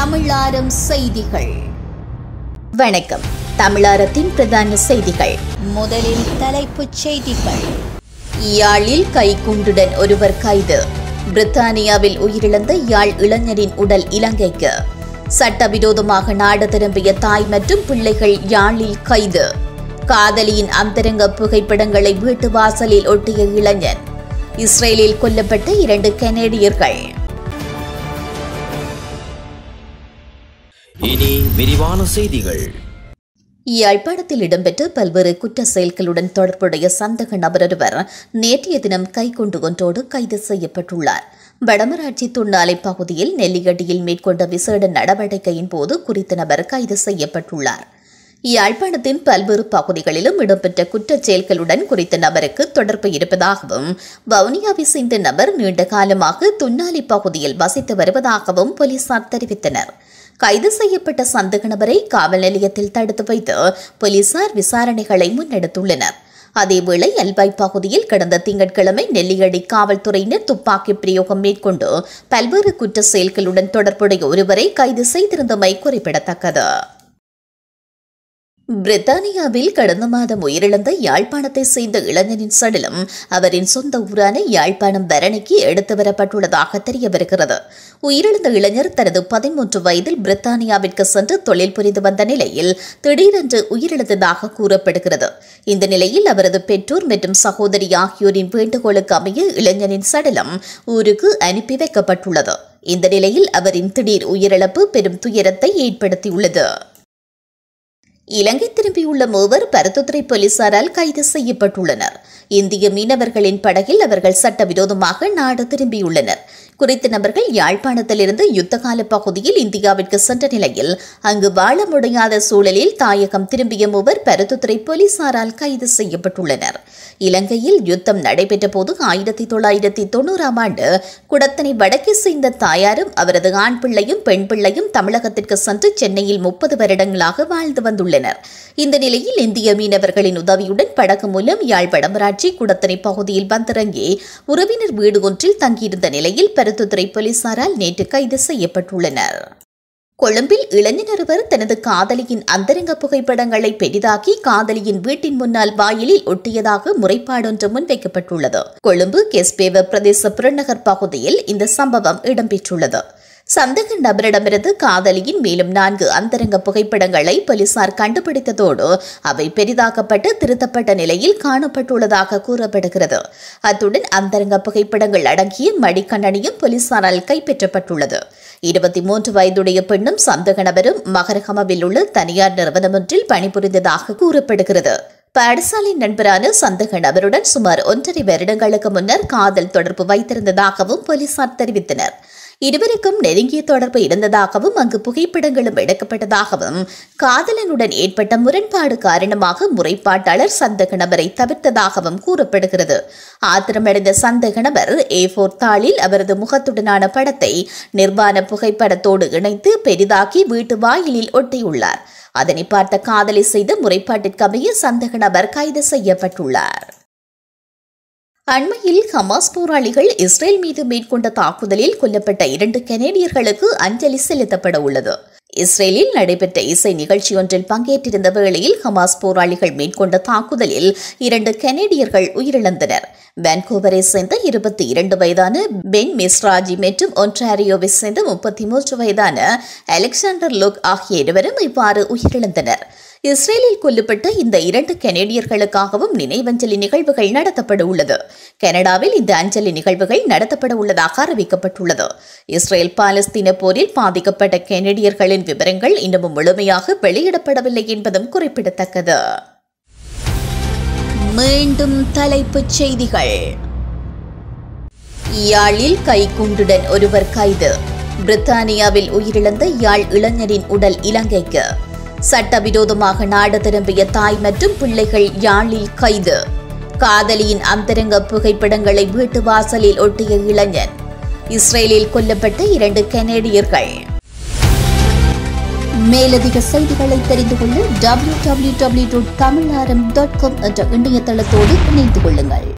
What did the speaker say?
தமிழாரம் செய்திகள் வணக்கம் தமிழாரத்தின் பிரதான செய்திகள் முதலில் தலைப்புச் செய்திகள் யாழில் கைக்குண்டுடன் ஒருவர் கைது பிரித்தானியாவில் உயிரிழந்த யாழ் இளைஞரின் உடல் இலங்கைக்கு சட்டவிரோதமாக நாடு திரும்பிய தாய் மற்றும் பிள்ளைகள் யாழில் கைது காதலியின் அந்தரங்க புகைப்படங்களை வீட்டு வாசலில் ஒட்டிய இளைஞன் இஸ்ரேலில் கொல்லப்பட்ட இரண்டு கனேடியர்கள் இனி விரிவான செய்திகள் யாழ்ப்பாணத்தில் இடம்பெற்ற பல்வேறு குற்ற செயல்களுடன் தொடர்புடைய சந்தக நபரொருவர் நேற்றைய தினம் கைக்கொண்டு ஒன்றோடு கைது செய்யப்பட்டுள்ளார் வடமராட்சி துண்ணாலை பகுதியில் நெல்லியடியில் மேற்கொண்ட விசேட நடவடிக்கையின் போது குறித்த நபர் கைது செய்யப்பட்டுள்ளார் யாழ்ப்பாணத்தின் பல்வேறு பகுதிகளிலும் இடம்பெற்ற குற்றச் செயல்களுடன் குறித்த நபருக்கு தொடர்பு இருப்பதாகவும் வவுனியாவை சேர்ந்த நபர் நீண்ட காலமாக துண்ணாலி பகுதியில் வசித்து வருவதாகவும் போலீசார் தெரிவித்தனர் கைது செய்யப்பட்ட சந்தேக நபரை காவல் நிலையத்தில் தடுத்து வைத்து போலீசார் விசாரணைகளை முன்னெடுத்துள்ளனர் அதேவேளை அல்பாய் பகுதியில் கடந்த திங்கட்கிழமை நெல்லியடி காவல்துறையினர் துப்பாக்கி பிரயோகம் மேற்கொண்டு பல்வேறு குற்ற செயல்களுடன் தொடர்புடைய ஒருவரை கைது செய்திருந்தமை குறிப்பிடத்தக்கது பிரித்தானியாவில் கடந்த மாதம் உயிரிழந்த யாழ்ப்பாணத்தை சேர்ந்த இளைஞனின் சடலம் அவரின் சொந்த ஊரான யாழ்ப்பாணம் பரணிக்கு எடுத்து வரப்பட்டுள்ளதாக தெரிய வருகிறது உயிரிழந்த இளைஞர் தனது பதிமூன்று வயதில் பிரித்தானியாவிற்கு சென்று தொழில் புரிந்து வந்த நிலையில் திடீரென்று உயிரிழந்ததாக கூறப்படுகிறது இந்த நிலையில் அவரது பெற்றோர் மற்றும் சகோதரி ஆகியோரின் வேண்டுகோளுக்கு அமைய இளைஞனின் சடலம் ஊருக்கு அனுப்பி வைக்கப்பட்டுள்ளது இந்த நிலையில் அவரின் திடீர் உயிரிழப்பு பெரும் துயரத்தை ஏற்படுத்தியுள்ளது இலங்கை திரும்பியுள்ள மூவர் பருத்துத்துறை போலீசாரால் கைது செய்யப்பட்டுள்ளனர் இந்திய மீனவர்களின் படகில் அவர்கள் சட்டவிரோதமாக நாடு திரும்பியுள்ளனர் குறித்த நபர்கள் யாழ்ப்பாணத்திலிருந்து யுத்தகால பகுதியில் இந்தியாவிற்கு சென்ற நிலையில் அங்கு வாழ முடியாத சூழலில் தாயகம் திரும்பிய மூவர் பருத்துத்துறை போலீசாரால் கைது செய்யப்பட்டுள்ளனர் இலங்கையில் யுத்தம் நடைபெற்ற போது ஆயிரத்தி தொள்ளாயிரத்தி தொண்ணூறாம் ஆண்டு குடத்தனை வடக்கே சேர்ந்த தாயாரும் அவரது ஆண் பிள்ளையும் பெண் பிள்ளையும் தமிழகத்திற்கு சென்று சென்னையில் முப்பது வருடங்களாக வாழ்ந்து வந்துள்ளனர் இந்த நிலையில் இந்திய மீனவர்களின் உதவியுடன் படகு மூலம் யாழ் வடமராட்சி குடத்தனை பகுதியில் வந்திறங்கி உறவினர் வீடு ஒன்றில் தங்கியிருந்த நிலையில் பருத்துத்துறை போலீசாரால் நேற்று கைது செய்யப்பட்டுள்ளனர் கொழும்பில் இளைஞர் ஒருவர் தனது காதலியின் அந்தரங்க புகைப்படங்களை பெரிதாக்கி காதலியின் வீட்டின் முன்னால் வாயிலில் ஒட்டியதாக முறைப்பாடொன்று முன்வைக்கப்பட்டுள்ளது கொழும்பு கெஸ்பேவ பிரதேச புறநகர் பகுதியில் இந்த சம்பவம் இடம்பெற்றுள்ளது சந்தேக நபரிடமிருந்து காதலியின் மேலும் நான்கு அந்தரங்க புகைப்படங்களை போலீசார் கண்டுபிடித்ததோடு அவை பெரிதாக்கப்பட்டு திருத்தப்பட்ட நிலையில் காணப்பட்டுள்ளதாக கூறப்படுகிறது அத்துடன் அந்தரங்க புகைப்படங்கள் அடங்கிய மடிக்கண்ணனியும் போலீசாரால் கைப்பற்றப்பட்டுள்ளது இருபத்தி மூன்று வயதுடைய பெண்ணும் சந்தேக நபரும் மகரகமவில் உள்ள தனியார் நிறுவனம் ஒன்றில் பணிபுரிந்ததாக கூறப்படுகிறது பாடசாலை நண்பரான சந்தேக நபருடன் சுமார் ஒன்றரை வருடங்களுக்கு முன்னர் காதல் தொடர்பு வைத்திருந்ததாகவும் போலீசார் தெரிவித்தனர் இருவருக்கும் நெருங்கிய தொடர்பு இருந்ததாகவும் அங்கு புகைப்படங்களும் எடுக்கப்பட்டதாகவும் காதலனுடன் ஏற்பட்ட முரண்பாடு காரணமாக முறைப்பாட்டாளர் சந்தேக நபரை தவிர்த்ததாகவும் கூறப்படுகிறது ஆத்திரமடைந்த சந்தேக நபர் ஏ போர் தாளில் அவரது முகத்துடனான படத்தை நிர்வாண புகைப்படத்தோடு இணைத்து பெரிதாக்கி வீட்டு வாயிலில் ஒட்டியுள்ளார் அதனை பார்த்த காதலி செய்த முறைப்பாட்டிற்கமைய சந்தேக நபர் கைது செய்யப்பட்டுள்ளார் அண்மையில் ஹமாஸ் போராளிகள் இஸ்ரேல் மீது மேற்கொண்ட தாக்குதலில் கொல்லப்பட்ட இரண்டு கனேடியர்களுக்கு அஞ்சலி செலுத்தப்பட உள்ளது இஸ்ரேலில் நடைபெற்ற இசை நிகழ்ச்சி ஒன்றில் பங்கேற்றிருந்த வேளையில் ஹமாஸ் போராளிகள் மேற்கொண்ட தாக்குதலில் இரண்டு கனேடியர்கள் உயிரிழந்தனர் வான்கூவரை சேர்ந்த இருபத்தி இரண்டு வயதான பென் மிஸ்ராஜி மற்றும் ஒன்டாரியோவை சேர்ந்த முப்பத்தி மூன்று வயதான அலெக்சாண்டர் லுக் ஆகிய இருவரும் இவ்வாறு உயிரிழந்தனர் இஸ்ரேலில் கொல்லப்பட்ட இந்த இரண்டு கனேடியர்களுக்காகவும் நினைவஞ்சலி நிகழ்வுகள் நடத்தப்பட உள்ளது கனடாவில் இந்த அஞ்சலி நிகழ்வுகள் நடத்தப்பட உள்ளதாக அறிவிக்கப்பட்டுள்ளது இஸ்ரேல் பாலஸ்தீன போரில் பாதிக்கப்பட்ட கனேடியர்களின் விவரங்கள் இன்னமும் முழுமையாக வெளியிடப்படவில்லை என்பதும் குறிப்பிடத்தக்கது மீண்டும் தலைப்புச் செய்திகள் யாழில் கைக்குண்டுடன் ஒருவர் கைது பிரித்தானியாவில் உயிரிழந்த யாழ் இளைஞரின் உடல் இலங்கைக்கு சட்டவிரோதமாக நாடு திரும்பிய தாய் மற்றும் பிள்ளைகள் யாழில் கைது காதலியின் அந்தரங்க புகைப்படங்களை வீட்டு வாசலில் ஒட்டிய இளைஞன் இஸ்ரேலில் கொல்லப்பட்ட இரண்டு கனேடியர்கள் மேலதிக செய்திகளை தெரிந்து கொள்ள W W W dot Tamilaram dot com என்ற இணையதளத்தோடு இணைந்து கொள்ளுங்கள்